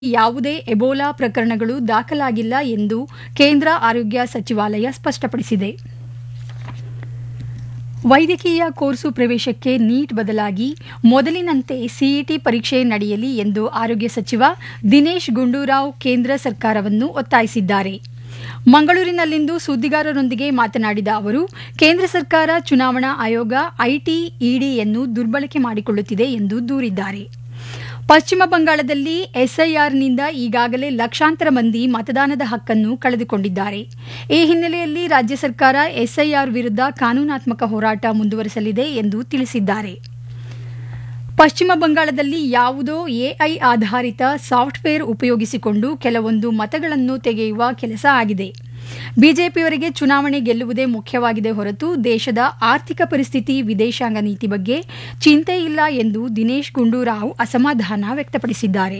ಯಾವುದೇ ಎಬೋಲಾ ಪ್ರಕರಣಗಳು ದಾಖಲಾಗಿಲ್ಲ ಎಂದು ಕೇಂದ್ರ ಆರೋಗ್ಯ ಸಚಿವಾಲಯ ಸ್ಪಷ್ಟಪಡಿಸಿದೆ ವೈದ್ಯಕೀಯ ಕೋರ್ಸು ಪ್ರವೇಶಕ್ಕೆ ನೀಟ್ ಬದಲಾಗಿ ಮೊದಲಿನಂತೆ ಸಿಇಟಿ ಪರೀಕ್ಷೆ ನಡೆಯಲಿ ಎಂದು ಆರೋಗ್ಯ ಸಚಿವ ದಿನೇಶ್ ಗುಂಡೂರಾವ್ ಕೇಂದ್ರ ಸರ್ಕಾರವನ್ನು ಒತ್ತಾಯಿಸಿದ್ದಾರೆ ಮಂಗಳೂರಿನಲ್ಲಿಂದು ಸುದ್ದಿಗಾರರೊಂದಿಗೆ ಮಾತನಾಡಿದ ಅವರು ಕೇಂದ್ರ ಸರ್ಕಾರ ಚುನಾವಣಾ ಆಯೋಗ ಐಟಿ ಇಡಿಯನ್ನು ದುರ್ಬಳಕೆ ಮಾಡಿಕೊಳ್ಳುತ್ತಿದೆ ಎಂದು ದೂರಿದ್ದಾರೆ ಪಶ್ಚಿಮ ಬಂಗಾಳದಲ್ಲಿ ಎಸ್ಐಆರ್ನಿಂದ ಈಗಾಗಲೇ ಲಕ್ಷಾಂತರ ಮಂದಿ ಮತದಾನದ ಹಕ್ಕನ್ನು ಕಳೆದುಕೊಂಡಿದ್ದಾರೆ ಈ ಹಿನ್ನೆಲೆಯಲ್ಲಿ ರಾಜ್ಯ ಸರ್ಕಾರ ಎಸ್ಐಆರ್ ವಿರುದ್ಧ ಕಾನೂನಾತ್ಮಕ ಹೋರಾಟ ಮುಂದುವರೆಸಲಿದೆ ಎಂದು ತಿಳಿಸಿದ್ದಾರೆ ಪಶ್ಚಿಮ ಬಂಗಾಳದಲ್ಲಿ ಯಾವುದೋ ಎಐ ಆಧಾರಿತ ಸಾಫ್ಟ್ವೇರ್ ಉಪಯೋಗಿಸಿಕೊಂಡು ಕೆಲವೊಂದು ಮತಗಳನ್ನು ತೆಗೆಯುವ ಕೆಲಸ ಆಗಿದೆ ಬಿಜೆಪಿಯವರಿಗೆ ಚುನಾವಣೆ ಗೆಲ್ಲುವುದೇ ಮುಖ್ಯವಾಗಿದೆ ಹೊರತು ದೇಶದ ಆರ್ಥಿಕ ಪರಿಸ್ಥಿತಿ ವಿದೇಶಾಂಗ ನೀತಿ ಬಗ್ಗೆ ಚಿಂತೆ ಇಲ್ಲ ಎಂದು ದಿನೇಶ್ ಗುಂಡೂರಾವ್ ಅಸಮಾಧಾನ ವ್ಯಕ್ತಪಡಿಸಿದ್ದಾರೆ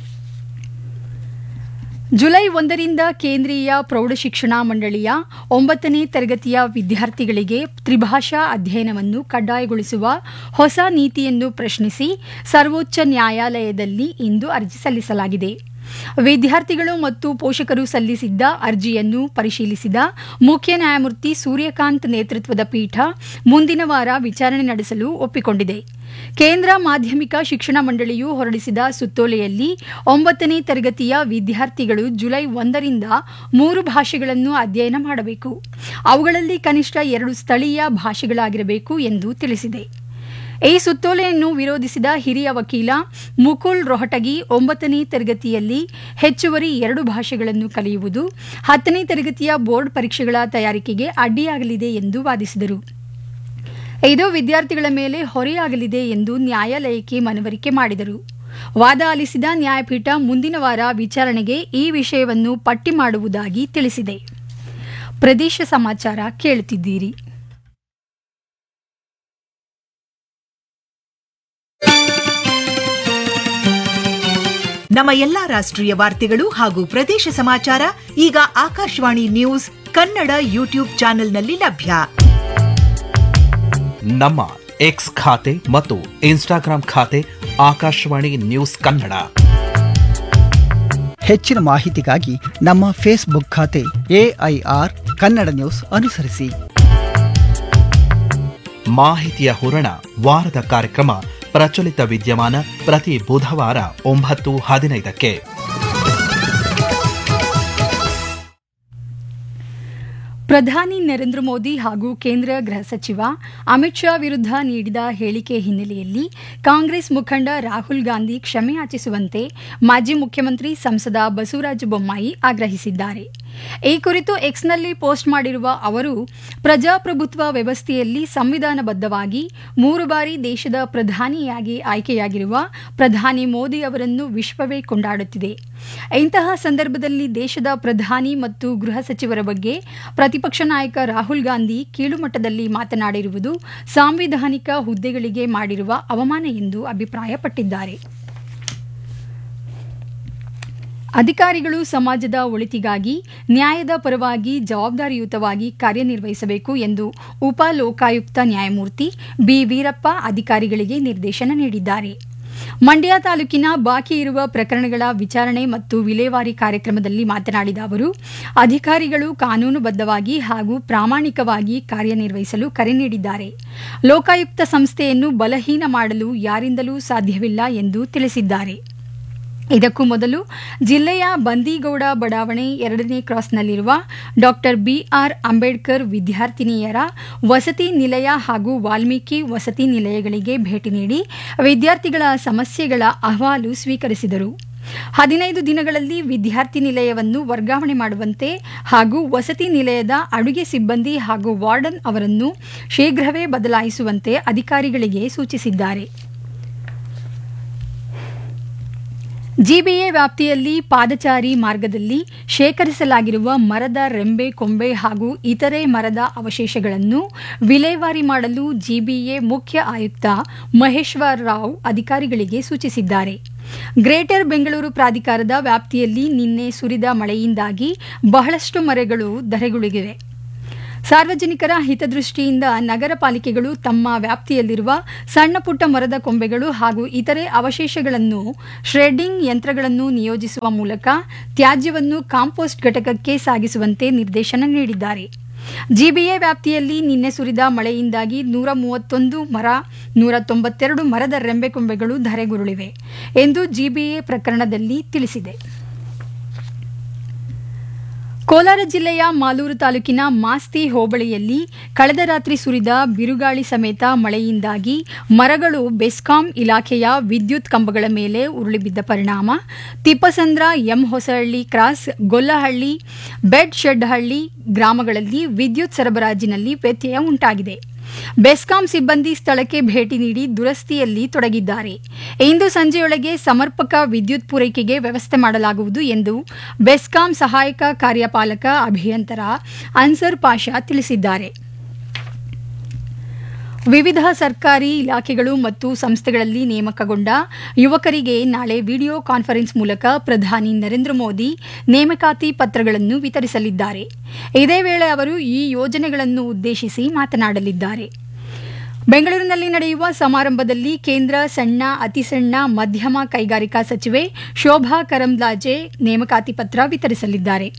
ಜುಲೈ ಒಂದರಿಂದ ಕೇಂದ್ರೀಯ ಪ್ರೌಢಶಿಕ್ಷಣ ಮಂಡಳಿಯ ಒಂಬತ್ತನೇ ತರಗತಿಯ ವಿದ್ಯಾರ್ಥಿಗಳಿಗೆ ತ್ರಿಭಾಷಾ ಅಧ್ಯಯನವನ್ನು ಕಡ್ಡಾಯಗೊಳಿಸುವ ಹೊಸ ನೀತಿಯನ್ನು ಪ್ರಶ್ನಿಸಿ ಸರ್ವೋಚ್ಚ ನ್ಯಾಯಾಲಯದಲ್ಲಿ ಇಂದು ಅರ್ಜಿ ಸಲ್ಲಿಸಲಾಗಿದೆ ವಿದ್ಯಾರ್ಥಿಗಳು ಮತ್ತು ಪೋಷಕರು ಸಲ್ಲಿಸಿದ್ದ ಅರ್ಜಿಯನ್ನು ಪರಿಶೀಲಿಸಿದ ಮುಖ್ಯ ನ್ಯಾಯಮೂರ್ತಿ ಸೂರ್ಯಕಾಂತ್ ನೇತೃತ್ವದ ಪೀಠ ಮುಂದಿನ ವಾರ ವಿಚಾರಣೆ ನಡೆಸಲು ಒಪ್ಪಿಕೊಂಡಿದೆ ಕೇಂದ್ರ ಮಾಧ್ಯಮಿಕ ಶಿಕ್ಷಣ ಮಂಡಳಿಯು ಹೊರಡಿಸಿದ ಸುತ್ತೋಲೆಯಲ್ಲಿ ಒಂಬತ್ತನೇ ತರಗತಿಯ ವಿದ್ಯಾರ್ಥಿಗಳು ಜುಲೈ ಒಂದರಿಂದ ಮೂರು ಭಾಷೆಗಳನ್ನು ಅಧ್ಯಯನ ಮಾಡಬೇಕು ಅವುಗಳಲ್ಲಿ ಕನಿಷ್ಠ ಎರಡು ಸ್ಥಳೀಯ ಭಾಷೆಗಳಾಗಿರಬೇಕು ಎಂದು ತಿಳಿಸಿದೆ ಈ ಸುತ್ತೋಲೆಯನ್ನು ವಿರೋಧಿಸಿದ ಹಿರಿಯ ವಕೀಲ ಮುಕುಲ್ ರೋಹಟಗಿ ಒಂಬತ್ತನೇ ತರಗತಿಯಲ್ಲಿ ಹೆಚ್ಚುವರಿ ಎರಡು ಭಾಷೆಗಳನ್ನು ಕಲಿಯುವುದು ಹತ್ತನೇ ತರಗತಿಯ ಬೋರ್ಡ್ ಪರೀಕ್ಷೆಗಳ ತಯಾರಿಕೆಗೆ ಅಡ್ಡಿಯಾಗಲಿದೆ ಎಂದು ವಾದಿಸಿದರು ಇದು ವಿದ್ಯಾರ್ಥಿಗಳ ಮೇಲೆ ಹೊರೆಯಾಗಲಿದೆ ಎಂದು ನ್ಯಾಯಾಲಯಕ್ಕೆ ಮನವರಿಕೆ ಮಾಡಿದರು ವಾದ ಆಲಿಸಿದ ನ್ಯಾಯಪೀಠ ಮುಂದಿನ ವಾರ ವಿಚಾರಣೆಗೆ ಈ ವಿಷಯವನ್ನು ಪಟ್ಟಿ ಮಾಡುವುದಾಗಿ ತಿಳಿಸಿದೆ ಪ್ರದೇಶ ಸಮಾಚಾರ ಕೇಳುತ್ತಿದ್ದೀರಿ ನಮ್ಮ ಎಲ್ಲಾ ರಾಷ್ಟ್ರೀಯ ವಾರ್ತೆಗಳು ಹಾಗೂ ಪ್ರದೇಶ ಸಮಾಚಾರ ಈಗ ಆಕಾಶವಾಣಿ ನ್ಯೂಸ್ ಕನ್ನಡ ಯೂಟ್ಯೂಬ್ ಚಾನೆಲ್ನಲ್ಲಿ ಲಭ್ಯ ನಮ್ಮ ಎಕ್ಸ್ ಖಾತೆ ಮತ್ತು ಇನ್ಸ್ಟಾಗ್ರಾಂ ಖಾತೆ ಆಕಾಶವಾಣಿ ನ್ಯೂಸ್ ಕನ್ನಡ ಹೆಚ್ಚಿನ ಮಾಹಿತಿಗಾಗಿ ನಮ್ಮ ಫೇಸ್ಬುಕ್ ಖಾತೆ ಎಐಆರ್ ಕನ್ನಡ ನ್ಯೂಸ್ ಅನುಸರಿಸಿ ಮಾಹಿತಿಯ ಹೂರಣ ವಾರದ ಕಾರ್ಯಕ್ರಮ ಪ್ರಚಲಿತ ವಿದ್ಯಮಾನ ಪ್ರತಿ ಬುಧವಾರ ಒಂಬತ್ತು ಹದಿನೈದಕ್ಕೆ ಪ್ರಧಾನಿ ನರೇಂದ್ರ ಮೋದಿ ಹಾಗೂ ಕೇಂದ್ರ ಗೃಹ ಸಚಿವ ಅಮಿತ್ ಶಾ ವಿರುದ್ಧ ನೀಡಿದ ಹೇಳಿಕೆ ಹಿನ್ನೆಲೆಯಲ್ಲಿ ಕಾಂಗ್ರೆಸ್ ಮುಖಂಡ ರಾಹುಲ್ ಗಾಂಧಿ ಕ್ಷಮೆ ಯಾಚಿಸುವಂತೆ ಮಾಜಿ ಮುಖ್ಯಮಂತ್ರಿ ಸಂಸದ ಬಸವರಾಜ ಬೊಮ್ಮಾಯಿ ಆಗ್ರಹಿಸಿದ್ದಾರೆ ಈ ಕುರಿತು ಎಕ್ಸ್ನಲ್ಲಿ ಪೋಸ್ಟ್ ಮಾಡಿರುವ ಅವರು ಪ್ರಜಾಪ್ರಭುತ್ವ ವ್ಯವಸ್ಥೆಯಲ್ಲಿ ಸಂವಿಧಾನಬದ್ಧವಾಗಿ ಮೂರು ಬಾರಿ ದೇಶದ ಪ್ರಧಾನಿಯಾಗಿ ಆಯ್ಕೆಯಾಗಿರುವ ಪ್ರಧಾನಿ ಮೋದಿ ಅವರನ್ನು ವಿಶ್ವವೇ ಕೊಂಡಾಡುತ್ತಿದೆ ಇಂತಹ ಸಂದರ್ಭದಲ್ಲಿ ದೇಶದ ಪ್ರಧಾನಿ ಮತ್ತು ಗೃಹ ಸಚಿವರ ಬಗ್ಗೆ ಪ್ರತಿಪಕ್ಷ ನಾಯಕ ರಾಹುಲ್ ಗಾಂಧಿ ಕೀಳುಮಟ್ಟದಲ್ಲಿ ಮಾತನಾಡಿರುವುದು ಸಾಂವಿಧಾನಿಕ ಹುದ್ದೆಗಳಿಗೆ ಮಾಡಿರುವ ಅವಮಾನ ಎಂದು ಅಭಿಪ್ರಾಯಪಟ್ಟಿದ್ದಾರೆ ಅಧಿಕಾರಿಗಳು ಸಮಾಜದ ಒಳಿತಿಗಾಗಿ ನ್ಯಾಯದ ಪರವಾಗಿ ಜವಾಬ್ದಾರಿಯುತವಾಗಿ ಕಾರ್ಯನಿರ್ವಹಿಸಬೇಕು ಎಂದು ಉಪ ಲೋಕಾಯುಕ್ತ ನ್ಯಾಯಮೂರ್ತಿ ಬಿ ವೀರಪ್ಪ ಅಧಿಕಾರಿಗಳಿಗೆ ನಿರ್ದೇಶನ ನೀಡಿದ್ದಾರೆ ಮಂಡ್ಯ ತಾಲೂಕಿನ ಬಾಕಿ ಇರುವ ಪ್ರಕರಣಗಳ ವಿಚಾರಣೆ ಮತ್ತು ವಿಲೇವಾರಿ ಕಾರ್ಯಕ್ರಮದಲ್ಲಿ ಮಾತನಾಡಿದ ಅವರು ಅಧಿಕಾರಿಗಳು ಕಾನೂನುಬದ್ಧವಾಗಿ ಹಾಗೂ ಪ್ರಾಮಾಣಿಕವಾಗಿ ಕಾರ್ಯನಿರ್ವಹಿಸಲು ಕರೆ ನೀಡಿದ್ದಾರೆ ಲೋಕಾಯುಕ್ತ ಸಂಸ್ಥೆಯನ್ನು ಬಲಹೀನ ಮಾಡಲು ಯಾರಿಂದಲೂ ಸಾಧ್ಯವಿಲ್ಲ ಎಂದು ತಿಳಿಸಿದ್ದಾರೆ ಇದಕ್ಕೂ ಮೊದಲು ಜಿಲ್ಲೆಯ ಬಂದೀಗೌಡ ಬಡಾವಣೆ ಎರಡನೇ ಕ್ರಾಸ್ನಲ್ಲಿರುವ ಡಾಕ್ಟರ್ ಬಿಆರ್ ಅಂಬೇಡ್ಕರ್ ವಿದ್ಯಾರ್ಥಿನಿಯರ ವಸತಿ ನಿಲಯ ಹಾಗೂ ವಾಲ್ಮೀಕಿ ವಸತಿ ನಿಲಯಗಳಿಗೆ ಭೇಟಿ ನೀಡಿ ವಿದ್ಯಾರ್ಥಿಗಳ ಸಮಸ್ಯೆಗಳ ಅಹವಾಲು ಸ್ವೀಕರಿಸಿದರು ಹದಿನೈದು ದಿನಗಳಲ್ಲಿ ವಿದ್ಯಾರ್ಥಿ ನಿಲಯವನ್ನು ವರ್ಗಾವಣೆ ಮಾಡುವಂತೆ ಹಾಗೂ ವಸತಿ ನಿಲಯದ ಅಡುಗೆ ಸಿಬ್ಬಂದಿ ಹಾಗೂ ವಾರ್ಡನ್ ಅವರನ್ನು ಶೀಘ್ರವೇ ಬದಲಾಯಿಸುವಂತೆ ಅಧಿಕಾರಿಗಳಿಗೆ ಸೂಚಿಸಿದ್ದಾರೆ ಜಿಬಿಎ ವ್ಯಾಪ್ತಿಯಲ್ಲಿ ಪಾದಚಾರಿ ಮಾರ್ಗದಲ್ಲಿ ಶೇಖರಿಸಲಾಗಿರುವ ಮರದ ರೆಂಬೆ ಕೊಂಬೆ ಹಾಗೂ ಇತರೆ ಮರದ ಅವಶೇಷಗಳನ್ನು ವಿಲೇವಾರಿ ಮಾಡಲು ಜಿಬಿಎ ಮುಖ್ಯ ಆಯುಕ್ತ ಮಹೇಶ್ವರ್ ರಾವ್ ಅಧಿಕಾರಿಗಳಿಗೆ ಸೂಚಿಸಿದ್ದಾರೆ ಗ್ರೇಟರ್ ಬೆಂಗಳೂರು ಪ್ರಾಧಿಕಾರದ ವ್ಯಾಪ್ತಿಯಲ್ಲಿ ನಿನ್ನೆ ಸುರಿದ ಮಳೆಯಿಂದಾಗಿ ಬಹಳಷ್ಟು ಮರಗಳು ಧರೆಗುಳಿಗಿವೆ ಸಾರ್ವಜನಿಕರ ಹಿತದೃಷ್ಟಿಯಿಂದ ನಗರ ಪಾಲಿಕೆಗಳು ತಮ್ಮ ವ್ಯಾಪ್ತಿಯಲ್ಲಿರುವ ಸಣ್ಣ ಪುಟ್ಟ ಮರದ ಕೊಂಬೆಗಳು ಹಾಗೂ ಇತರೆ ಅವಶೇಷಗಳನ್ನು ಶ್ರೆಡ್ಡಿಂಗ್ ಯಂತ್ರಗಳನ್ನು ನಿಯೋಜಿಸುವ ಮೂಲಕ ತ್ಯಾಜ್ಯವನ್ನು ಕಾಂಪೋಸ್ಟ್ ಘಟಕಕ್ಕೆ ಸಾಗಿಸುವಂತೆ ನಿರ್ದೇಶನ ನೀಡಿದ್ದಾರೆ ಜಿಬಿಎ ವ್ಯಾಪ್ತಿಯಲ್ಲಿ ನಿನ್ನೆ ಸುರಿದ ಮಳೆಯಿಂದಾಗಿ ನೂರ ಮೂವತ್ತೊಂದು ಮರ ನೂರ ತೊಂಬತ್ತೆರಡು ಮರದ ರೆಂಬೆಕೊಂಬೆಗಳು ಧರೆಗುರುಳಿವೆ ಎಂದು ಜಿಬಿಎ ಪ್ರಕರಣದಲ್ಲಿ ತಿಳಿಸಿದೆ ಕೋಲಾರ ಜಿಲ್ಲೆಯ ಮಾಲೂರು ತಾಲೂಕಿನ ಮಾಸ್ತಿ ಹೋಬಳಿಯಲ್ಲಿ ಕಳೆದ ರಾತ್ರಿ ಸುರಿದ ಬಿರುಗಾಳಿ ಸಮೇತ ಮಳೆಯಿಂದಾಗಿ ಮರಗಳು ಬೆಸ್ಕಾಂ ಇಲಾಖೆಯ ವಿದ್ಯುತ್ ಕಂಬಗಳ ಮೇಲೆ ಉರುಳಿಬಿದ್ದ ಪರಿಣಾಮ ತಿಪ್ಪಸಂದ್ರ ಎಂ ಹೊಸಹಳ್ಳಿ ಕ್ರಾಸ್ ಗೊಲ್ಲಹಳ್ಳಿ ಬೆಡ್ ಶೆಡ್ಹಳ್ಳಿ ಗ್ರಾಮಗಳಲ್ಲಿ ವಿದ್ಯುತ್ ಸರಬರಾಜಿನಲ್ಲಿ ವ್ಯತ್ಯಯ ಉಂಟಾಗಿದೆ ಬೆಸ್ಕಾಂ ಸಿಬ್ಬಂದಿ ಸ್ಥಳಕ್ಕೆ ಭೇಟಿ ನೀಡಿ ದುರಸ್ತಿಯಲ್ಲಿ ತೊಡಗಿದ್ದಾರೆ ಇಂದು ಸಂಜೆಯೊಳಗೆ ಸಮರ್ಪಕ ವಿದ್ಯುತ್ ಪೂರೈಕೆಗೆ ವ್ಯವಸ್ಥೆ ಮಾಡಲಾಗುವುದು ಎಂದು ಬೆಸ್ಕಾಂ ಸಹಾಯಕ ಕಾರ್ಯಪಾಲಕ ಅಭಿಯಂತರ ಅನ್ಸರ್ ಪಾಷಾ ತಿಳಿಸಿದ್ದಾರೆ ವಿವಿಧ ಸರ್ಕಾರಿ ಇಲಾಖೆಗಳು ಮತ್ತು ಸಂಸ್ಥೆಗಳಲ್ಲಿ ನೇಮಕಗೊಂಡ ಯುವಕರಿಗೆ ನಾಳೆ ವಿಡಿಯೋ ಕಾನ್ಫರೆನ್ಸ್ ಮೂಲಕ ಪ್ರಧಾನಿ ನರೇಂದ್ರ ಮೋದಿ ನೇಮಕಾತಿ ಪತ್ರಗಳನ್ನು ವಿತರಿಸಲಿದ್ದಾರೆ ಇದೇ ವೇಳೆ ಅವರು ಈ ಯೋಜನೆಗಳನ್ನು ಉದ್ದೇಶಿಸಿ ಮಾತನಾಡಲಿದ್ದಾರೆ ಬೆಂಗಳೂರಿನಲ್ಲಿ ನಡೆಯುವ ಸಮಾರಂಭದಲ್ಲಿ ಕೇಂದ್ರ ಸಣ್ಣ ಅತಿಸಣ್ಣ ಮಧ್ಯಮ ಕೈಗಾರಿಕಾ ಸಚಿವೆ ಶೋಭಾ ಕರಂದ್ಲಾಜೆ ನೇಮಕಾತಿ ಪತ್ರ ವಿತರಿಸಲಿದ್ದಾರೆ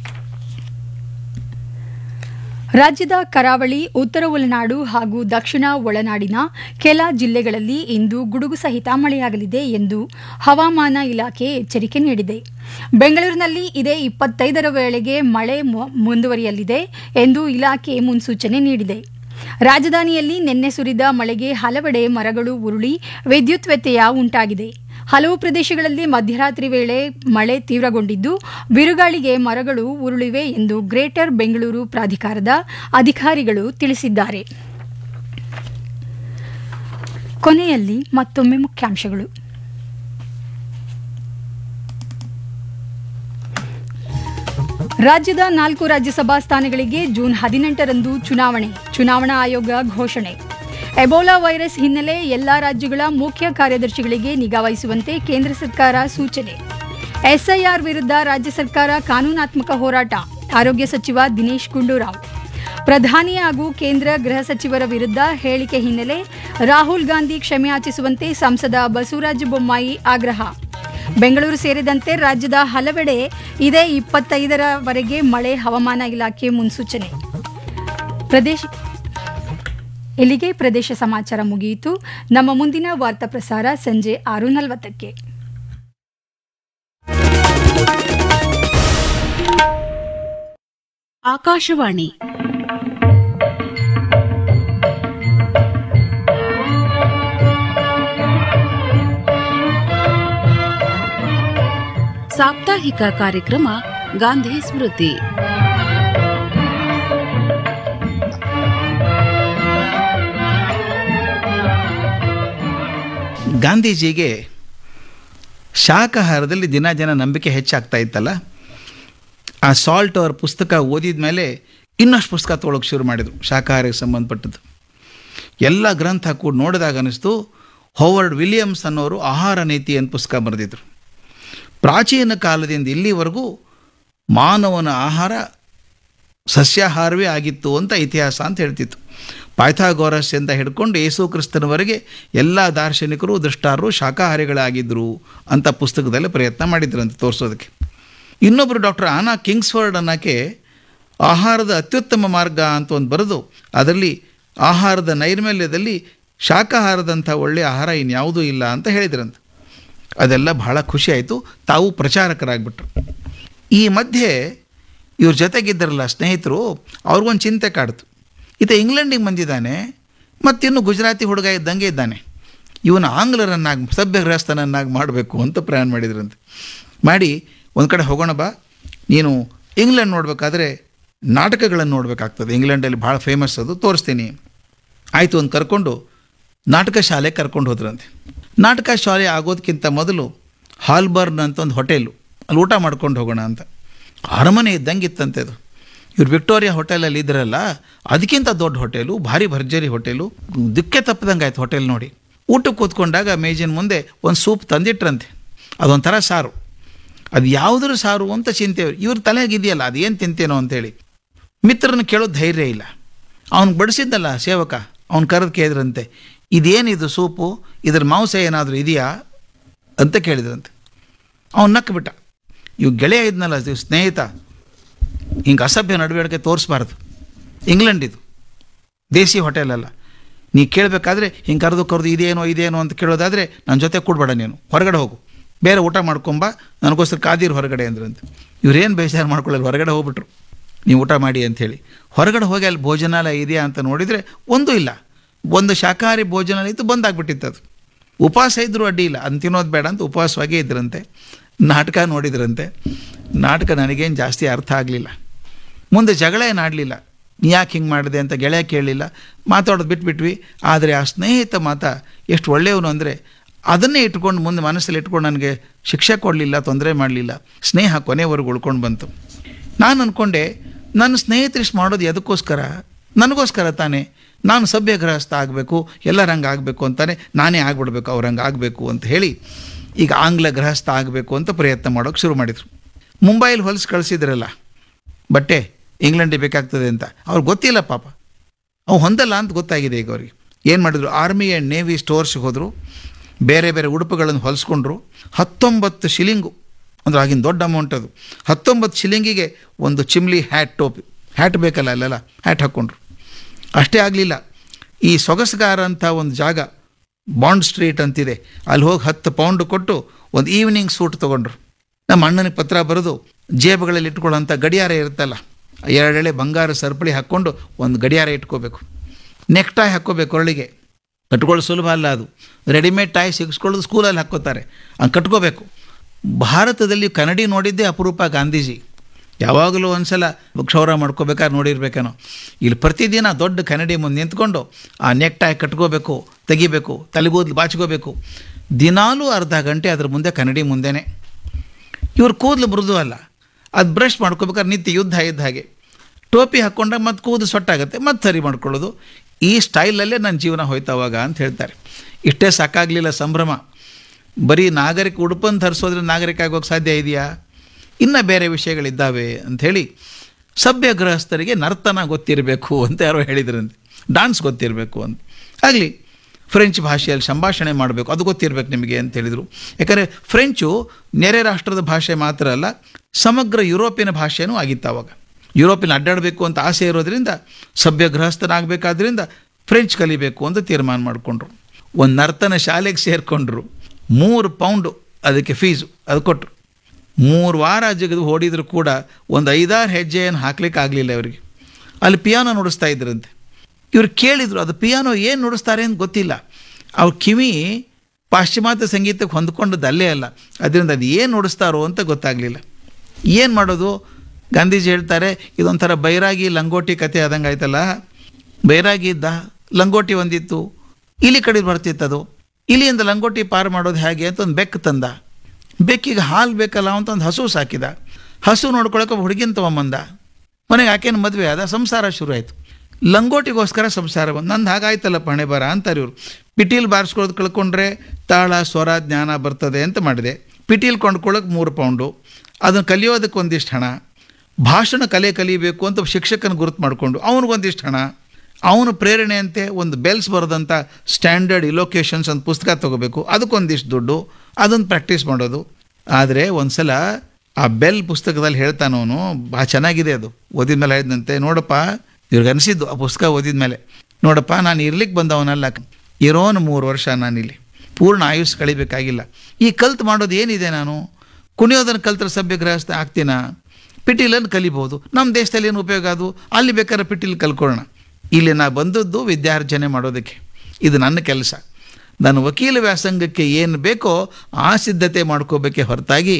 ರಾಜ್ಯದ ಕರಾವಳಿ ಉತ್ತರ ಒಳನಾಡು ಹಾಗೂ ದಕ್ಷಿಣ ಒಳನಾಡಿನ ಕೆಲ ಜಿಲ್ಲೆಗಳಲ್ಲಿ ಇಂದು ಗುಡುಗು ಸಹಿತ ಮಳೆಯಾಗಲಿದೆ ಎಂದು ಹವಾಮಾನ ಇಲಾಖೆ ಎಚ್ಚರಿಕೆ ನೀಡಿದೆ ಬೆಂಗಳೂರಿನಲ್ಲಿ ಇದೇ ಇಪ್ಪತ್ತೈದರ ವೇಳೆಗೆ ಮಳೆ ಮು- ಮುಂದುವರಿಯಲಿದೆ ಎಂದು ಇಲಾಖೆ ಮುನ್ಸೂಚನೆ ನೀಡಿದೆ ರಾಜಧಾನಿಯಲ್ಲಿ ನಿನ್ನೆ ಸುರಿದ ಮಳೆಗೆ ಹಲವೆಡೆ ಮರಗಳು ಉರುಳಿ ವಿದ್ಯುತ್ ವ್ಯತ್ಯಯ ಉಂಟಾಗಿದೆ ಹಲವು ಪ್ರದೇಶಗಳಲ್ಲಿ ಮಧ್ಯರಾತ್ರಿ ವೇಳೆ ಮಳೆ ತೀವ್ರಗೊಂಡಿದ್ದು ಬಿರುಗಾಳಿಗೆ ಮರಗಳು ಉರುಳಿವೆ ಎಂದು ಗ್ರೇಟರ್ ಬೆಂಗಳೂರು ಪ್ರಾಧಿಕಾರದ ಅಧಿಕಾರಿಗಳು ತಿಳಿಸಿದ್ದಾರೆ ಕೊನೆಯಲ್ಲಿ ಮತ್ತೊಮ್ಮೆ ಮುಖ್ಯಾಂಶಗಳು ರಾಜ್ಯದ ನಾಲ್ಕು ರಾಜ್ಯಸಭಾ ಸ್ಥಾನಗಳಿಗೆ ಜೂನ್ ಹದಿನೆಂಟರಂದು ಚುನಾವಣೆ ಚುನಾವಣಾ ಆಯೋಗ ಘೋಷಣೆ ಎಬೋಲಾ ವೈರಸ್ ಹಿನ್ನೆಲೆ ಎಲ್ಲಾ ರಾಜ್ಯಗಳ ಮುಖ್ಯ ಕಾರ್ಯದರ್ಶಿಗಳಿಗೆ ನಿಗಾ ವಹಿಸುವಂತೆ ಕೇಂದ್ರ ಸರ್ಕಾರ ಸೂಚನೆ ಎಸ್ಐಆರ್ ವಿರುದ್ಧ ರಾಜ್ಯ ಸರ್ಕಾರ ಕಾನೂನಾತ್ಮಕ ಹೋರಾಟ ಆರೋಗ್ಯ ಸಚಿವ ದಿನೇಶ್ ಗುಂಡೂರಾವ್ ಪ್ರಧಾನಿ ಹಾಗೂ ಕೇಂದ್ರ ಗೃಹ ಸಚಿವರ ವಿರುದ್ಧ ಹೇಳಿಕೆ ಹಿನ್ನೆಲೆ ರಾಹುಲ್ ಗಾಂಧಿ ಕ್ಷಮೆಯಾಚಿಸುವಂತೆ ಸಂಸದ ಬಸವರಾಜ ಬೊಮ್ಮಾಯಿ ಆಗ್ರಹ ಬೆಂಗಳೂರು ಸೇರಿದಂತೆ ರಾಜ್ಯದ ಹಲವೆಡೆ ಇದೇ ಇಪ್ಪತ್ತೈದರವರೆಗೆ ಮಳೆ ಹವಾಮಾನ ಇಲಾಖೆ ಮುನ್ಸೂಚನೆ ಪ್ರದೇಶ ಇಲ್ಲಿಗೆ ಪ್ರದೇಶ ಸಮಾಚಾರ ಮುಗಿಯಿತು ನಮ್ಮ ಮುಂದಿನ ವಾರ್ತಾ ಪ್ರಸಾರ ಸಂಜೆ ಆರು ನಲವತ್ತಕ್ಕೆ ಆಕಾಶವಾಣಿ ಸಾಪ್ತಾಹಿಕ ಕಾರ್ಯಕ್ರಮ ಗಾಂಧಿ ಸ್ಮೃತಿ ಗಾಂಧೀಜಿಗೆ ಶಾಕಾಹಾರದಲ್ಲಿ ದಿನ ಜನ ನಂಬಿಕೆ ಹೆಚ್ಚಾಗ್ತಾ ಇತ್ತಲ್ಲ ಆ ಸಾಲ್ಟ್ ಅವ್ರ ಪುಸ್ತಕ ಓದಿದ ಮೇಲೆ ಇನ್ನಷ್ಟು ಪುಸ್ತಕ ತೊಗೊಳಕ್ಕೆ ಶುರು ಮಾಡಿದರು ಶಾಕಾಹಾರಕ್ಕೆ ಸಂಬಂಧಪಟ್ಟದ್ದು ಎಲ್ಲ ಗ್ರಂಥ ಕೂಡ ನೋಡಿದಾಗ ಅನ್ನಿಸ್ತು ಹೋವರ್ಡ್ ವಿಲಿಯಮ್ಸ್ ಅನ್ನೋರು ಆಹಾರ ನೀತಿ ಅಂತ ಪುಸ್ತಕ ಬರೆದಿದ್ರು ಪ್ರಾಚೀನ ಕಾಲದಿಂದ ಇಲ್ಲಿವರೆಗೂ ಮಾನವನ ಆಹಾರ ಸಸ್ಯಾಹಾರವೇ ಆಗಿತ್ತು ಅಂತ ಇತಿಹಾಸ ಅಂತ ಹೇಳ್ತಿತ್ತು ಪಾಯ್ಥಾಗೋರಸ್ ಅಂತ ಹಿಡ್ಕೊಂಡು ಯೇಸು ಕ್ರಿಸ್ತನವರೆಗೆ ಎಲ್ಲ ದಾರ್ಶನಿಕರು ದೃಷ್ಟಾರರು ಶಾಕಾಹಾರಿಗಳಾಗಿದ್ದರು ಅಂತ ಪುಸ್ತಕದಲ್ಲಿ ಪ್ರಯತ್ನ ಮಾಡಿದ್ರು ಅಂತ ತೋರಿಸೋದಕ್ಕೆ ಇನ್ನೊಬ್ಬರು ಡಾಕ್ಟರ್ ಆನಾ ಕಿಂಗ್ಸ್ಫರ್ಡ್ ಅನ್ನೋಕ್ಕೆ ಆಹಾರದ ಅತ್ಯುತ್ತಮ ಮಾರ್ಗ ಅಂತ ಒಂದು ಬರೆದು ಅದರಲ್ಲಿ ಆಹಾರದ ನೈರ್ಮಲ್ಯದಲ್ಲಿ ಶಾಕಾಹಾರದಂಥ ಒಳ್ಳೆಯ ಆಹಾರ ಇನ್ಯಾವುದೂ ಇಲ್ಲ ಅಂತ ಹೇಳಿದ್ರಂತ ಅದೆಲ್ಲ ಬಹಳ ಖುಷಿ ಆಯಿತು ತಾವು ಪ್ರಚಾರಕರಾಗ್ಬಿಟ್ರು ಈ ಮಧ್ಯೆ ಇವ್ರ ಜೊತೆಗಿದ್ದರಲ್ಲ ಸ್ನೇಹಿತರು ಅವ್ರಿಗೊಂದು ಚಿಂತೆ ಕಾಡ್ತು ಈತ ಇಂಗ್ಲೆಂಡಿಗೆ ಬಂದಿದ್ದಾನೆ ಮತ್ತಿನ್ನು ಗುಜರಾತಿ ಹುಡುಗ ಇದ್ದಂಗೆ ಇದ್ದಾನೆ ಇವನ ಆಂಗ್ಲರನ್ನಾಗಿ ಸಭ್ಯ ಗೃಹಸ್ಥನನ್ನಾಗಿ ಮಾಡಬೇಕು ಅಂತ ಪ್ಲ್ಯಾನ್ ಮಾಡಿದ್ರಂತೆ ಮಾಡಿ ಒಂದು ಕಡೆ ಹೋಗೋಣ ಬಾ ನೀನು ಇಂಗ್ಲೆಂಡ್ ನೋಡಬೇಕಾದ್ರೆ ನಾಟಕಗಳನ್ನು ನೋಡಬೇಕಾಗ್ತದೆ ಇಂಗ್ಲೆಂಡಲ್ಲಿ ಭಾಳ ಫೇಮಸ್ ಅದು ತೋರಿಸ್ತೀನಿ ಆಯಿತು ಒಂದು ಕರ್ಕೊಂಡು ನಾಟಕ ಶಾಲೆ ಕರ್ಕೊಂಡು ಹೋದ್ರಂತೆ ನಾಟಕ ಶಾಲೆ ಆಗೋದಕ್ಕಿಂತ ಮೊದಲು ಹಾಲ್ಬರ್ನ್ ಅಂತ ಒಂದು ಹೋಟೆಲು ಅಲ್ಲಿ ಊಟ ಮಾಡ್ಕೊಂಡು ಹೋಗೋಣ ಅಂತ ಅರಮನೆ ಇದ್ದಂಗೆ ಇತ್ತಂತೆ ಅದು ಇವ್ರು ವಿಕ್ಟೋರಿಯಾ ಹೋಟೆಲಲ್ಲಿ ಇದ್ರಲ್ಲ ಅದಕ್ಕಿಂತ ದೊಡ್ಡ ಹೋಟೆಲು ಭಾರಿ ಭರ್ಜರಿ ಹೋಟೆಲು ದಿಕ್ಕೆ ತಪ್ಪದಂಗೆ ಆಯ್ತು ಹೋಟೆಲ್ ನೋಡಿ ಊಟಕ್ಕೆ ಕೂತ್ಕೊಂಡಾಗ ಮೇಜಿನ ಮುಂದೆ ಒಂದು ಸೂಪ್ ತಂದಿಟ್ರಂತೆ ಅದೊಂಥರ ಸಾರು ಅದು ಯಾವುದ್ರ ಸಾರು ಅಂತ ಚಿಂತೆ ಇವ್ರ ತಲೆಯಾಗಿದೆಯಲ್ಲ ಅದು ಏನು ತಿಂತೇನೋ ಅಂತೇಳಿ ಮಿತ್ರನ ಕೇಳೋ ಧೈರ್ಯ ಇಲ್ಲ ಅವನು ಬಡಿಸಿದ್ದಲ್ಲ ಸೇವಕ ಅವನು ಕರೆದು ಕೇಳಿದ್ರಂತೆ ಇದೇನಿದು ಸೂಪು ಇದ್ರ ಮಾಂಸ ಏನಾದರೂ ಇದೆಯಾ ಅಂತ ಕೇಳಿದ್ರಂತೆ ಅವನು ನಕ್ಕ ಬಿಟ್ಟ ಇವು ಗೆಳೆಯ ಇದ್ನಲ್ಲ ಇವ್ ಸ್ನೇಹಿತ ಹಿಂಗೆ ಅಸಭ್ಯ ನಡವಳಿಕೆ ತೋರಿಸ್ಬಾರ್ದು ಇಂಗ್ಲೆಂಡ್ ಇದು ದೇಸಿ ಹೋಟೆಲ್ ಅಲ್ಲ ನೀ ಕೇಳಬೇಕಾದ್ರೆ ಹಿಂಗೆ ಕರೆದು ಕರೆದು ಇದೇನೋ ಇದೇನೋ ಅಂತ ಕೇಳೋದಾದರೆ ನನ್ನ ಜೊತೆ ಕೂಡಬೇಡ ನೀನು ಹೊರಗಡೆ ಹೋಗು ಬೇರೆ ಊಟ ಮಾಡ್ಕೊಂಬ ನನಗೋಸ್ಕರ ಕಾದಿರು ಹೊರಗಡೆ ಅಂದ್ರಂತೆ ಇವ್ರೇನು ಬೇಜಾರು ಮಾಡ್ಕೊಳ್ಳಲ್ಲ ಹೊರಗಡೆ ಹೋಗ್ಬಿಟ್ರು ನೀವು ಊಟ ಮಾಡಿ ಅಂಥೇಳಿ ಹೊರಗಡೆ ಹೋಗಿ ಅಲ್ಲಿ ಭೋಜನಾಲಯ ಇದೆಯಾ ಅಂತ ನೋಡಿದರೆ ಒಂದೂ ಇಲ್ಲ ಒಂದು ಶಾಕಾಹಾರಿ ಭೋಜನಾಲಯ ಇತ್ತು ಬಂದಾಗ್ಬಿಟ್ಟಿತ್ತು ಅದು ಉಪವಾಸ ಇದ್ದರೂ ಅಡ್ಡಿ ಇಲ್ಲ ಅಂತ ತಿನ್ನೋದು ಬೇಡ ಅಂತ ಉಪವಾಸವಾಗೇ ಇದ್ರಂತೆ ನಾಟಕ ನೋಡಿದ್ರಂತೆ ನಾಟಕ ನನಗೇನು ಜಾಸ್ತಿ ಅರ್ಥ ಆಗಲಿಲ್ಲ ಮುಂದೆ ಜಗಳ ಏನು ಆಡಲಿಲ್ಲ ನೀ ಯಾಕೆ ಹಿಂಗೆ ಮಾಡಿದೆ ಅಂತ ಗೆಳೆಯ ಕೇಳಲಿಲ್ಲ ಮಾತಾಡೋದು ಬಿಟ್ಬಿಟ್ವಿ ಆದರೆ ಆ ಸ್ನೇಹಿತ ಮಾತ ಎಷ್ಟು ಒಳ್ಳೆಯವನು ಅಂದರೆ ಅದನ್ನೇ ಇಟ್ಕೊಂಡು ಮುಂದೆ ಮನಸ್ಸಲ್ಲಿ ಇಟ್ಕೊಂಡು ನನಗೆ ಶಿಕ್ಷೆ ಕೊಡಲಿಲ್ಲ ತೊಂದರೆ ಮಾಡಲಿಲ್ಲ ಸ್ನೇಹ ಕೊನೆವರೆಗೂ ಉಳ್ಕೊಂಡು ಬಂತು ನಾನು ಅಂದ್ಕೊಂಡೆ ನನ್ನ ಸ್ನೇಹಿತರಿಷ್ಟು ಮಾಡೋದು ಎದಕ್ಕೋಸ್ಕರ ನನಗೋಸ್ಕರ ತಾನೇ ನಾನು ಸಭ್ಯ ಗೃಹಸ್ಥ ಆಗಬೇಕು ಎಲ್ಲರ ಹಂಗೆ ಆಗಬೇಕು ಅಂತಾನೆ ನಾನೇ ಆಗ್ಬಿಡ್ಬೇಕು ಅವ್ರ ಹಂಗೆ ಆಗಬೇಕು ಅಂತ ಹೇಳಿ ಈಗ ಆಂಗ್ಲ ಗೃಹಸ್ಥ ಆಗಬೇಕು ಅಂತ ಪ್ರಯತ್ನ ಮಾಡೋಕ್ಕೆ ಶುರು ಮಾಡಿದರು ಮುಂಬೈಲಿ ಹೊಲಿಸಿ ಕಳಿಸಿದ್ರಲ್ಲ ಬಟ್ಟೆ ಇಂಗ್ಲೆಂಡಿಗೆ ಬೇಕಾಗ್ತದೆ ಅಂತ ಅವ್ರಿಗೆ ಗೊತ್ತಿಲ್ಲ ಪಾಪ ಅವು ಹೊಂದಲ್ಲ ಅಂತ ಗೊತ್ತಾಗಿದೆ ಈಗ ಅವ್ರಿಗೆ ಏನು ಮಾಡಿದ್ರು ಆರ್ಮಿ ಆ್ಯಂಡ್ ನೇವಿ ಸ್ಟೋರ್ಸ್ಗೆ ಹೋದರು ಬೇರೆ ಬೇರೆ ಉಡುಪುಗಳನ್ನು ಹೊಲಿಸ್ಕೊಂಡ್ರು ಹತ್ತೊಂಬತ್ತು ಶಿಲಿಂಗು ಅಂದ್ರೆ ಆಗಿನ ದೊಡ್ಡ ಅಮೌಂಟ್ ಅದು ಹತ್ತೊಂಬತ್ತು ಶಿಲಿಂಗಿಗೆ ಒಂದು ಚಿಮ್ಲಿ ಹ್ಯಾಟ್ ಟೋಪಿ ಹ್ಯಾಟ್ ಬೇಕಲ್ಲ ಅಲ್ಲೆಲ್ಲ ಹ್ಯಾಟ್ ಹಾಕ್ಕೊಂಡ್ರು ಅಷ್ಟೇ ಆಗಲಿಲ್ಲ ಈ ಸೊಗಸುಗಾರ ಅಂತ ಒಂದು ಜಾಗ ಬಾಂಡ್ ಸ್ಟ್ರೀಟ್ ಅಂತಿದೆ ಅಲ್ಲಿ ಹೋಗಿ ಹತ್ತು ಪೌಂಡ್ ಕೊಟ್ಟು ಒಂದು ಈವ್ನಿಂಗ್ ಸೂಟ್ ತೊಗೊಂಡ್ರು ನಮ್ಮ ಅಣ್ಣನಿಗೆ ಪತ್ರ ಬರೆದು ಜೇಬುಗಳಲ್ಲಿ ಇಟ್ಕೊಳ್ಳೋಂಥ ಗಡಿಯಾರ ಇರುತ್ತಲ್ಲ ಎರಡೆಳೆ ಬಂಗಾರ ಸರಪಳಿ ಹಾಕ್ಕೊಂಡು ಒಂದು ಗಡಿಯಾರ ಇಟ್ಕೋಬೇಕು ನೆಕ್ ಟಾಯ್ ಹಾಕ್ಕೋಬೇಕು ಒರಳಿಗೆ ಕಟ್ಕೊಳ್ಳೋದು ಸುಲಭ ಅಲ್ಲ ಅದು ರೆಡಿಮೇಡ್ ಟಾಯ್ ಸಿಗಿಸ್ಕೊಳ್ಳೋದು ಸ್ಕೂಲಲ್ಲಿ ಹಾಕ್ಕೋತಾರೆ ಹಂಗೆ ಕಟ್ಕೋಬೇಕು ಭಾರತದಲ್ಲಿ ಕನ್ನಡಿ ನೋಡಿದ್ದೇ ಅಪರೂಪ ಗಾಂಧೀಜಿ ಯಾವಾಗಲೂ ಒಂದ್ಸಲ ಕ್ಷೌರ ಮಾಡ್ಕೋಬೇಕಾದ್ರೆ ನೋಡಿರ್ಬೇಕೇನೋ ಇಲ್ಲಿ ಪ್ರತಿದಿನ ದೊಡ್ಡ ಕನ್ನಡಿ ಮುಂದೆ ನಿಂತ್ಕೊಂಡು ಆ ನೆಕ್ ಟಾಯ್ ಕಟ್ಕೋಬೇಕು ತೆಗಿಬೇಕು ತಲೆಗೂದಲು ಬಾಚ್ಕೋಬೇಕು ದಿನಾಲೂ ಅರ್ಧ ಗಂಟೆ ಅದ್ರ ಮುಂದೆ ಕನ್ನಡಿ ಮುಂದೆನೇ ಇವ್ರ ಕೂದಲು ಮೃದು ಅಲ್ಲ ಅದು ಬ್ರಷ್ ಮಾಡ್ಕೋಬೇಕಾದ್ರೆ ನಿತ್ಯ ಯುದ್ಧ ಇದ್ದ ಹಾಗೆ ಟೋಪಿ ಹಾಕ್ಕೊಂಡಾಗ ಮತ್ತೆ ಕೂದಲು ಸೊಟ್ಟಾಗುತ್ತೆ ಮತ್ತೆ ಸರಿ ಮಾಡ್ಕೊಳ್ಳೋದು ಈ ಸ್ಟೈಲಲ್ಲೇ ನನ್ನ ಜೀವನ ಹೋಯ್ತು ಅವಾಗ ಅಂತ ಹೇಳ್ತಾರೆ ಇಷ್ಟೇ ಸಾಕಾಗಲಿಲ್ಲ ಸಂಭ್ರಮ ಬರೀ ನಾಗರಿಕ ಉಡುಪನ್ನು ಧರಿಸೋದ್ರೆ ನಾಗರಿಕ ಆಗೋಕ್ಕೆ ಸಾಧ್ಯ ಇದೆಯಾ ಇನ್ನು ಬೇರೆ ವಿಷಯಗಳಿದ್ದಾವೆ ಅಂಥೇಳಿ ಸಭ್ಯ ಗೃಹಸ್ಥರಿಗೆ ನರ್ತನ ಗೊತ್ತಿರಬೇಕು ಅಂತ ಯಾರೋ ಹೇಳಿದ್ರಂತೆ ಡಾನ್ಸ್ ಗೊತ್ತಿರಬೇಕು ಅಂತ ಆಗಲಿ ಫ್ರೆಂಚ್ ಭಾಷೆಯಲ್ಲಿ ಸಂಭಾಷಣೆ ಮಾಡಬೇಕು ಅದು ಗೊತ್ತಿರಬೇಕು ನಿಮಗೆ ಅಂತ ಹೇಳಿದರು ಯಾಕಂದರೆ ಫ್ರೆಂಚು ನೆರೆ ರಾಷ್ಟ್ರದ ಭಾಷೆ ಮಾತ್ರ ಅಲ್ಲ ಸಮಗ್ರ ಯುರೋಪಿಯನ್ ಭಾಷೆನೂ ಆಗಿತ್ತು ಅವಾಗ ಯುರೋಪಿನ ಅಡ್ಡಾಡಬೇಕು ಅಂತ ಆಸೆ ಇರೋದ್ರಿಂದ ಸಭ್ಯ ಗೃಹಸ್ಥನಾಗಬೇಕಾದ್ರಿಂದ ಫ್ರೆಂಚ್ ಕಲಿಬೇಕು ಅಂತ ತೀರ್ಮಾನ ಮಾಡಿಕೊಂಡ್ರು ಒಂದು ನರ್ತನ ಶಾಲೆಗೆ ಸೇರಿಕೊಂಡ್ರು ಮೂರು ಪೌಂಡು ಅದಕ್ಕೆ ಫೀಸು ಅದು ಕೊಟ್ಟರು ಮೂರು ವಾರ ಜಗದು ಓಡಿದ್ರು ಕೂಡ ಒಂದು ಐದಾರು ಹೆಜ್ಜೆಯನ್ನು ಹಾಕ್ಲಿಕ್ಕೆ ಆಗಲಿಲ್ಲ ಅವರಿಗೆ ಅಲ್ಲಿ ಪಿಯಾನೋ ನುಡಿಸ್ತಾ ಇದ್ರಂತೆ ಇವ್ರು ಕೇಳಿದರು ಅದು ಪಿಯಾನೋ ಏನು ನುಡಿಸ್ತಾರೆ ಅಂತ ಗೊತ್ತಿಲ್ಲ ಅವ್ರ ಕಿವಿ ಪಾಶ್ಚಿಮಾತ್ಯ ಸಂಗೀತಕ್ಕೆ ಹೊಂದ್ಕೊಂಡದ್ದು ಅಲ್ಲೇ ಅಲ್ಲ ಅದರಿಂದ ಅದು ಏನು ನುಡಿಸ್ತಾರೋ ಅಂತ ಗೊತ್ತಾಗಲಿಲ್ಲ ಏನು ಮಾಡೋದು ಗಾಂಧೀಜಿ ಹೇಳ್ತಾರೆ ಇದೊಂಥರ ಬೈರಾಗಿ ಲಂಗೋಟಿ ಕತೆ ಆದಂಗೆ ಆಯ್ತಲ್ಲ ಬೈರಾಗಿ ಇದ್ದ ಲಂಗೋಟಿ ಒಂದಿತ್ತು ಇಲಿ ಕಡೆ ಬರ್ತಿತ್ತದು ಇಲಿಯಿಂದ ಲಂಗೋಟಿ ಪಾರು ಮಾಡೋದು ಹೇಗೆ ಅಂತ ಒಂದು ಬೆಕ್ಕು ತಂದ ಬೆಕ್ಕಿಗೆ ಹಾಲು ಬೇಕಲ್ಲ ಅಂತ ಒಂದು ಹಸು ಸಾಕಿದ ಹಸು ನೋಡ್ಕೊಳಕ್ಕೆ ಒಬ್ಬ ಹುಡುಗಿನ ತೊಗೊಂಬಂದ ಮನೆಗೆ ಆಕೆನ ಮದುವೆ ಆದ ಸಂಸಾರ ಶುರು ಆಯಿತು ಲಂಗೋಟಿಗೋಸ್ಕರ ಸಂಸಾರ ಬಂದು ನಂದು ಹಾಗಾಯ್ತಲ್ಲ ಪಣೆ ಬರ ಅಂತಾರೆ ಇವರು ಪಿಟೀಲ್ ಬಾರಿಸ್ಕೊಳ್ಳೋದು ಕಳ್ಕೊಂಡ್ರೆ ತಾಳ ಸ್ವರ ಜ್ಞಾನ ಬರ್ತದೆ ಅಂತ ಮಾಡಿದೆ ಪಿಟೀಲ್ ಕೊಂಡ್ಕೊಳ್ಳೋಕೆ ಮೂರು ಪೌಂಡು ಅದನ್ನು ಕಲಿಯೋದಕ್ಕೆ ಒಂದಿಷ್ಟು ಹಣ ಭಾಷಣ ಕಲೆ ಕಲಿಬೇಕು ಅಂತ ಶಿಕ್ಷಕನ ಗುರುತು ಮಾಡಿಕೊಂಡು ಅವನಿಗೊಂದಿಷ್ಟು ಹಣ ಅವನು ಪ್ರೇರಣೆಯಂತೆ ಒಂದು ಬೆಲ್ಸ್ ಬರೋದಂಥ ಸ್ಟ್ಯಾಂಡರ್ಡ್ ಇಲೊಕೇಶನ್ಸ್ ಅಂತ ಪುಸ್ತಕ ತೊಗೋಬೇಕು ಅದಕ್ಕೊಂದಿಷ್ಟು ದುಡ್ಡು ಅದನ್ನು ಪ್ರಾಕ್ಟೀಸ್ ಮಾಡೋದು ಆದರೆ ಒಂದು ಸಲ ಆ ಬೆಲ್ ಪುಸ್ತಕದಲ್ಲಿ ಹೇಳ್ತಾನವನು ಭಾಳ ಚೆನ್ನಾಗಿದೆ ಅದು ಓದಿದ ಮೇಲೆ ಹೇಳಿದಂತೆ ನೋಡಪ್ಪ ಇವ್ರಿಗೆ ಅನಿಸಿದ್ದು ಆ ಪುಸ್ತಕ ಓದಿದ ಮೇಲೆ ನೋಡಪ್ಪ ನಾನು ಇರ್ಲಿಕ್ಕೆ ಬಂದವನಲ್ಲ ಇರೋನು ಮೂರು ವರ್ಷ ನಾನಿಲ್ಲಿ ಪೂರ್ಣ ಆಯುಷ್ ಕಳಿಬೇಕಾಗಿಲ್ಲ ಈ ಕಲ್ತು ಮಾಡೋದು ಏನಿದೆ ನಾನು ಕುಣಿಯೋದನ್ನು ಕಲ್ತ್ರ ಸಭ್ಯ ಗೃಹಸ್ಥ ಆಗ್ತೀನಾ ಪಿಟೀಲನ್ನು ಕಲಿಬೋದು ನಮ್ಮ ದೇಶದಲ್ಲಿ ಏನು ಉಪಯೋಗ ಅದು ಅಲ್ಲಿ ಬೇಕಾದ್ರೆ ಪಿಟೀಲ್ ಕಲ್ಕೊಳ್ಳೋಣ ಇಲ್ಲಿ ನಾ ಬಂದದ್ದು ವಿದ್ಯಾರ್ಜನೆ ಮಾಡೋದಕ್ಕೆ ಇದು ನನ್ನ ಕೆಲಸ ನಾನು ವಕೀಲ ವ್ಯಾಸಂಗಕ್ಕೆ ಏನು ಬೇಕೋ ಆ ಸಿದ್ಧತೆ ಮಾಡ್ಕೋಬೇಕೇ ಹೊರತಾಗಿ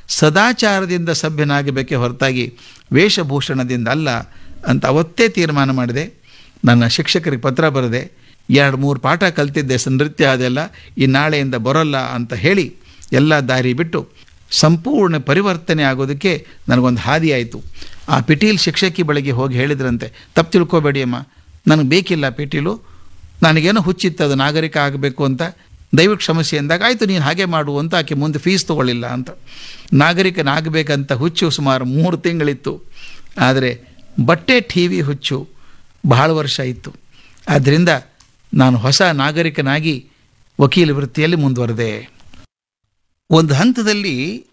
ಸದಾಚಾರದಿಂದ ಸಭ್ಯನಾಗಬೇಕೇ ಹೊರತಾಗಿ ವೇಷಭೂಷಣದಿಂದ ಅಲ್ಲ ಅಂತ ಅವತ್ತೇ ತೀರ್ಮಾನ ಮಾಡಿದೆ ನನ್ನ ಶಿಕ್ಷಕರಿಗೆ ಪತ್ರ ಬರೆದೆ ಎರಡು ಮೂರು ಪಾಠ ಕಲ್ತಿದ್ದೆ ಸ ನೃತ್ಯ ಅದೆಲ್ಲ ಈ ನಾಳೆಯಿಂದ ಬರೋಲ್ಲ ಅಂತ ಹೇಳಿ ಎಲ್ಲ ದಾರಿ ಬಿಟ್ಟು ಸಂಪೂರ್ಣ ಪರಿವರ್ತನೆ ಆಗೋದಕ್ಕೆ ನನಗೊಂದು ಹಾದಿ ಆಯಿತು ಆ ಪಿಟೀಲ್ ಶಿಕ್ಷಕಿ ಬಳಿಗೆ ಹೋಗಿ ಹೇಳಿದ್ರಂತೆ ತಪ್ಪು ತಿಳ್ಕೊಬೇಡಿ ಅಮ್ಮ ನನಗೆ ಬೇಕಿಲ್ಲ ಪಿಟೀಲು ನನಗೇನೋ ಹುಚ್ಚಿತ್ತು ಅದು ನಾಗರಿಕ ಆಗಬೇಕು ಅಂತ ದಯವಿಟ್ಟು ಕ್ಷಮಿಸಿ ಅಂದಾಗ ಆಯಿತು ನೀನು ಹಾಗೆ ಮಾಡು ಅಂತ ಆಕೆ ಮುಂದೆ ಫೀಸ್ ತೊಗೊಳ್ಳಿಲ್ಲ ಅಂತ ನಾಗರಿಕನಾಗಬೇಕಂತ ಹುಚ್ಚು ಸುಮಾರು ಮೂರು ತಿಂಗಳಿತ್ತು ಆದರೆ ಬಟ್ಟೆ ಟಿ ವಿ ಹುಚ್ಚು ಬಹಳ ವರ್ಷ ಇತ್ತು ಆದ್ದರಿಂದ ನಾನು ಹೊಸ ನಾಗರಿಕನಾಗಿ ವಕೀಲ ವೃತ್ತಿಯಲ್ಲಿ ಮುಂದುವರೆದೆ ಒಂದು ಹಂತದಲ್ಲಿ